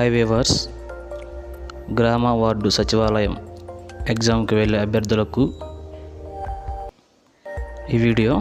hi weavers గ్రామ ward సచివాలయం ఎగ్జామ్కి వెళ్ళే అభ్యర్థులకు ఈ వీడియో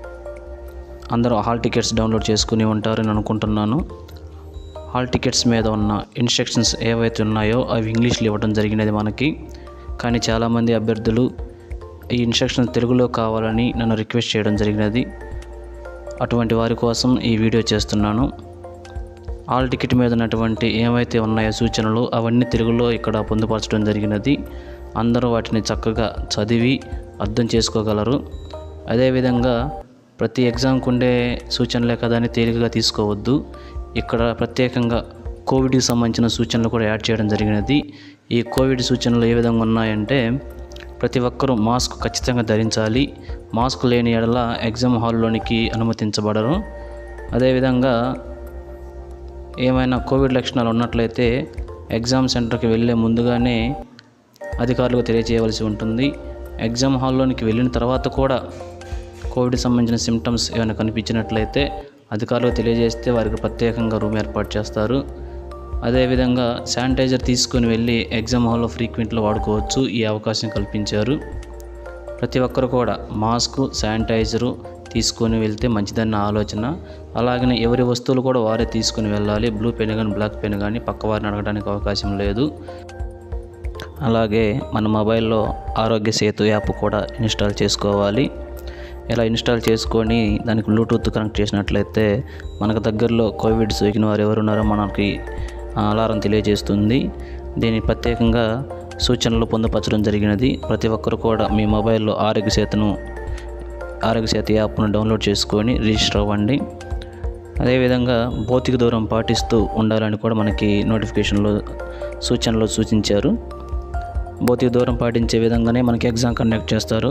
అందరూ హాల్ టికెట్స్ డౌన్లోడ్ చేసుకుని ఉంటారని అనుకుంటున్నాను హాల్ టికెట్స్ మీద ఉన్న ఇన్స్ట్రక్షన్స్ ఏవైతే ఉన్నాయో అవి ఇంగ్లీష్లో ఇవ్వడం జరిగినది మనకి కానీ చాలామంది అభ్యర్థులు ఈ ఇన్స్ట్రక్షన్స్ తెలుగులో కావాలని నన్ను రిక్వెస్ట్ చేయడం జరిగినది అటువంటి వారి కోసం ఈ వీడియో చేస్తున్నాను ఆల్ టికెట్ మీద ఉన్నటువంటి ఏవైతే ఉన్నాయో సూచనలు అవన్నీ తెలుగులో ఇక్కడ పొందుపరచడం జరిగినది అందరూ వాటిని చక్కగా చదివి అర్థం చేసుకోగలరు అదేవిధంగా ప్రతి ఎగ్జామ్కి ఉండే సూచనలే కదా అని తేలికగా తీసుకోవద్దు ఇక్కడ ప్రత్యేకంగా కోవిడ్కి సంబంధించిన సూచనలు కూడా యాడ్ చేయడం జరిగినది ఈ కోవిడ్ సూచనలు ఏ విధంగా ఉన్నాయంటే ప్రతి ఒక్కరూ మాస్క్ ఖచ్చితంగా ధరించాలి మాస్క్ లేని ఎడల ఎగ్జామ్ హాల్లోనికి అనుమతించబడరు అదేవిధంగా ఏమైనా కోవిడ్ లక్షణాలు ఉన్నట్లయితే ఎగ్జామ్ సెంటర్కి వెళ్ళే ముందుగానే అధికారులకు తెలియజేయవలసి ఉంటుంది ఎగ్జామ్ హాల్లోనికి వెళ్ళిన తర్వాత కూడా కోవిడ్ సంబంధించిన సిమ్టమ్స్ ఏమైనా కనిపించినట్లయితే అధికారులకు తెలియజేస్తే వారికి ప్రత్యేకంగా రూమ్ ఏర్పాటు చేస్తారు అదేవిధంగా శానిటైజర్ తీసుకొని వెళ్ళి ఎగ్జామ్ హాల్లో ఫ్రీక్వెంట్లో వాడుకోవచ్చు ఈ అవకాశం కల్పించారు ప్రతి ఒక్కరు కూడా మాస్క్ శానిటైజరు తీసుకొని వెళ్తే మంచిదన్న ఆలోచన అలాగనే ఎవరి వస్తువులు కూడా వారే తీసుకొని వెళ్ళాలి బ్లూ పెన్ కానీ బ్లాక్ పెన్ కానీ పక్క వారిని అడగడానికి అవకాశం లేదు అలాగే మన మొబైల్లో ఆరోగ్య సేతు యాప్ కూడా ఇన్స్టాల్ చేసుకోవాలి ఇలా ఇన్స్టాల్ చేసుకొని దానికి బ్లూటూత్ కనెక్ట్ చేసినట్లయితే మనకు దగ్గరలో కోవిడ్ సోకిన వారు ఎవరున్నారో మనకి అలారం తెలియజేస్తుంది దీని ప్రత్యేకంగా సూచనలు పొందుపరచడం జరిగినది ప్రతి ఒక్కరు కూడా మీ మొబైల్లో ఆరోగ్య సేతును ఆరోగ్య సేతు యాప్ను డౌన్లోడ్ చేసుకొని రిజిస్టర్ అవ్వండి అదేవిధంగా భౌతిక దూరం పాటిస్తూ ఉండాలని కూడా మనకి నోటిఫికేషన్లో సూచనలు సూచించారు భౌతిక దూరం పాటించే విధంగానే మనకి ఎగ్జామ్ కండక్ట్ చేస్తారు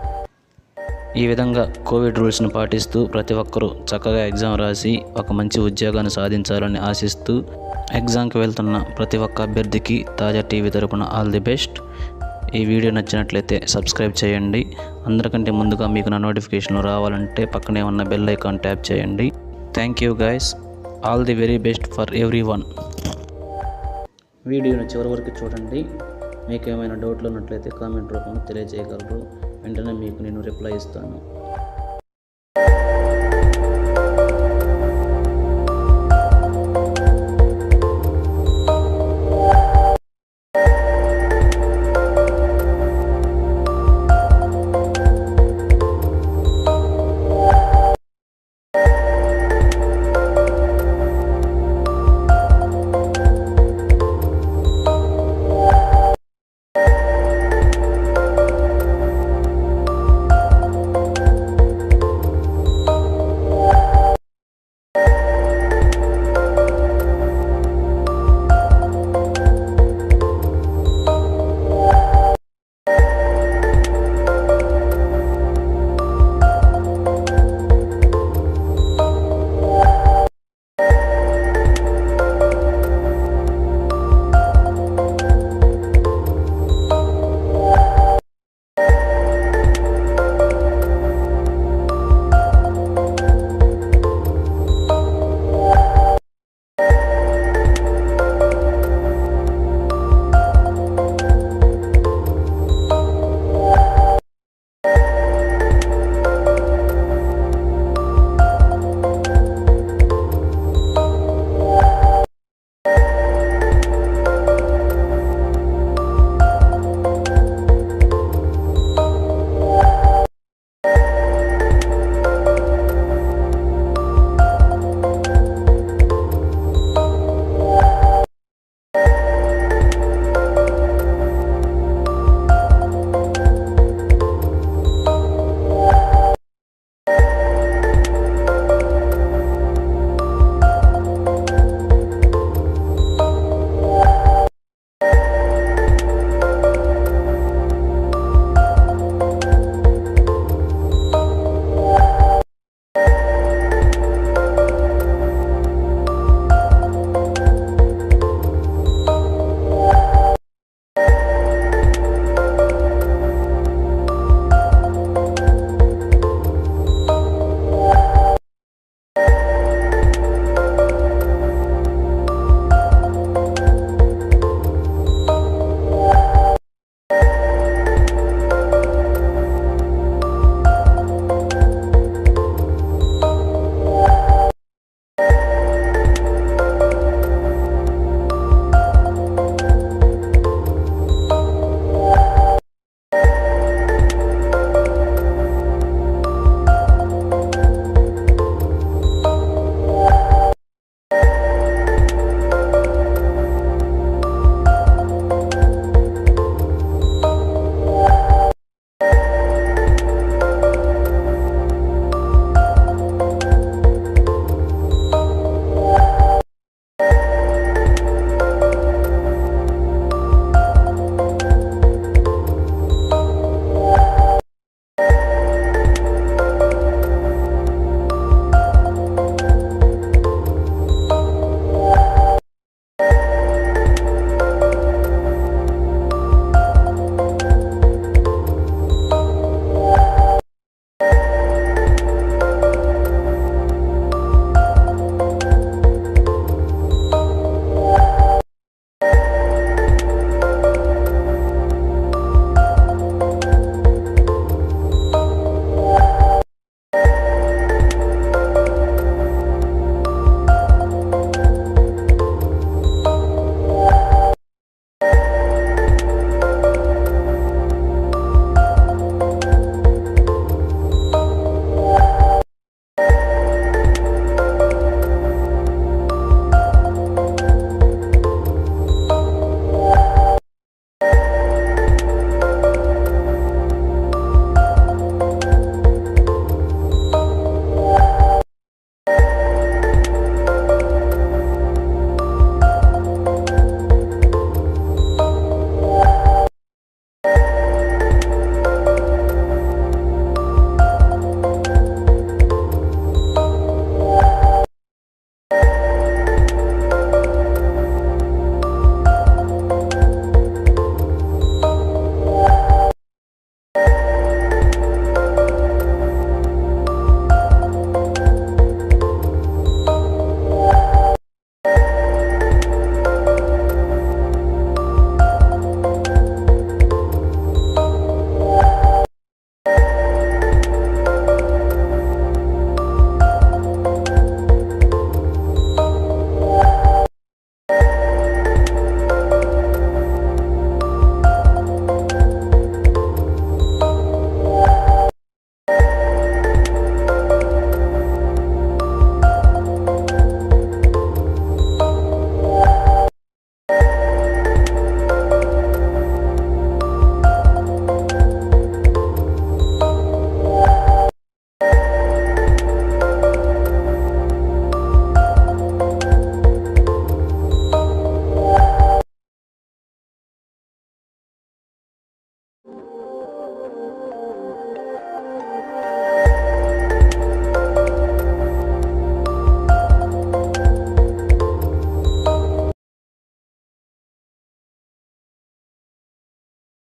ఈ విధంగా కోవిడ్ రూల్స్ను పాటిస్తూ ప్రతి ఒక్కరూ చక్కగా ఎగ్జామ్ రాసి ఒక మంచి ఉద్యోగాన్ని సాధించాలని ఆశిస్తూ ఎగ్జామ్కి వెళ్తున్న ప్రతి ఒక్క అభ్యర్థికి తాజా టీవీ తరపున ఆల్ ది బెస్ట్ ఈ వీడియో నచ్చినట్లయితే సబ్స్క్రైబ్ చేయండి అందరికంటే ముందుగా మీకు నా నోటిఫికేషన్ రావాలంటే పక్కనే ఉన్న బెల్ ఐకాన్ ట్యాప్ చేయండి thank you guys all the very best for everyone వీడియోను చివరి వరకు చూడండి మీకు ఏమైనా డౌట్లు ఉన్నట్లయితే కామెంట్ రూపంలో తెలియజేయగలరు వెంటనే మీకు నేను రిప్లై ఇస్తాను